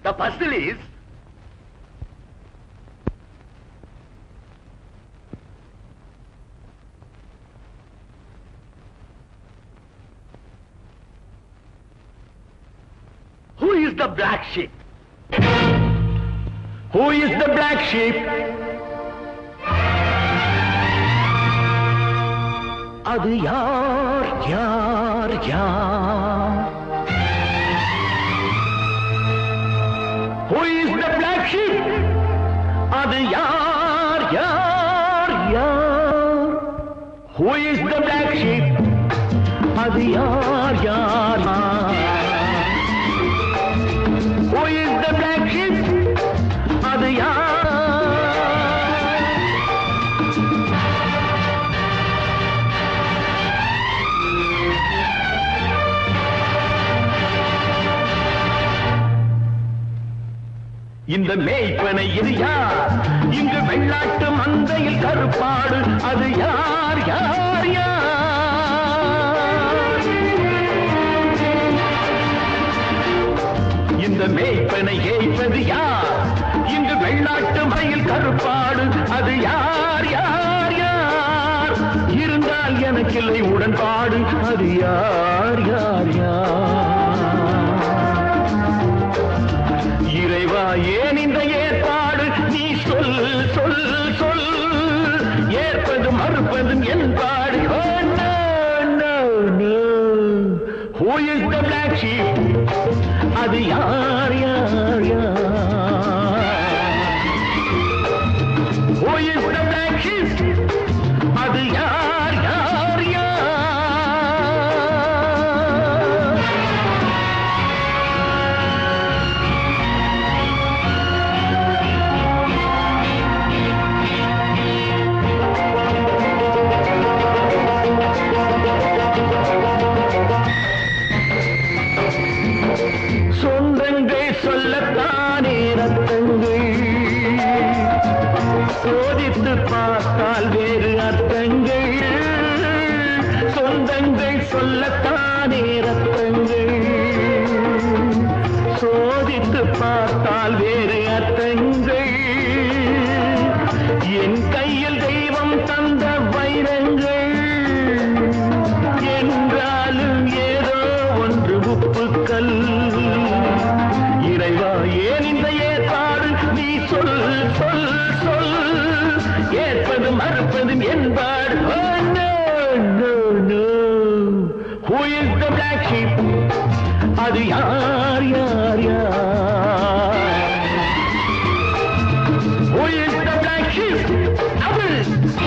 The puzzle is who is the black sheep? Who is the black sheep? அது யார் யார் யார் Who is the black sheep? அது யார் யார் யார் Who is the black sheep? அது யார் யார் யார் Who is the black sheep? அது யார் இந்த மேய்ப்பனை இது யார் இங்கு வெள்ளாட்டு மந்தையில் கருப்பாடு அது யார் யார் யார் இந்த மேய்ப்பனை ஏய்ப்பது யார் இங்கு வெள்ளாட்டு மயில் கருப்பாடு அது யார் யார் யார் இருந்தால் எனக்கில்லை உடன்பாடு அது யார் யார் யார் இறைவா ஏன் இந்த ஏற்பாடு நீ சொல் சொல் சொல் ஏற்பது மறுப்பதும் என்பாடு Oh, no, no, no. Who is the black sheep? அது யார் யார் யார் Who is the black sheep? அது யார் யார் யார் சொந்தங்கள் சொல்லத்தானே ரத்தங்கள் சோதித்து பார்த்தால் வேறு அர்த்தங்கள் சொந்தங்கள் சொல்லத்தானே ரத்தங்கள் சோதித்து பார்த்தால் வேறு அர்த்தங்கள் என் கையில் தெய்வம் தந்த வைரங்கள் என்றாலும் ஏதோ ஒன்று உப்புக்கள் இறைவா ஏன் இந்த ஏற்பாடு நீ சொல் சொல் சொல் ஏற்பது மறுப்பதும் என்பாடு Oh, no, no, no. Who is the black sheep? அது யார் யார் யார் Who is the black sheep? அவள்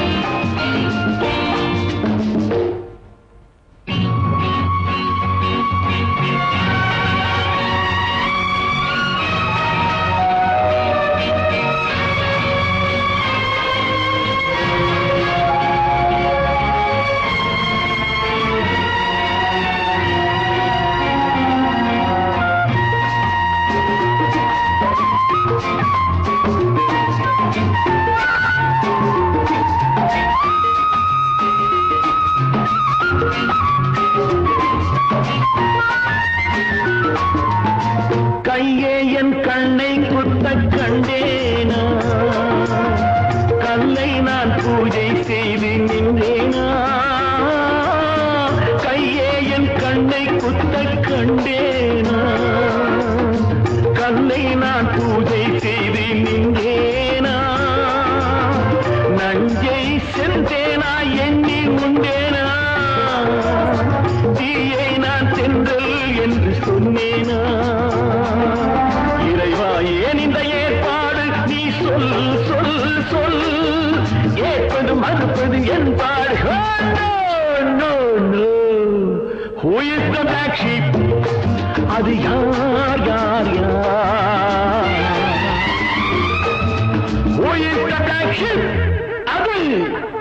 கையே என் கண்ணை குத்த கண்டேனா கல்லை நான் பூஜை செய்து நின்றேனா கையே என் கண்ணை குத்த கண்டேனா கல்லை நான் பூஜை செய்து நின்றேனா நஞ்சை சென்றேனா எண்ணி உண்டேனா தீயை நான் சென்றல் என்று சொன்னேனா இறைவா ஏன் இந்த ஏற்பாடு நீ சொல் சொல் சொல் ஏற்பது மறுப்பது என்பாடு Oh, no, no, no. Who is the black sheep? அது யார் யார் யார் Who is the black sheep? அது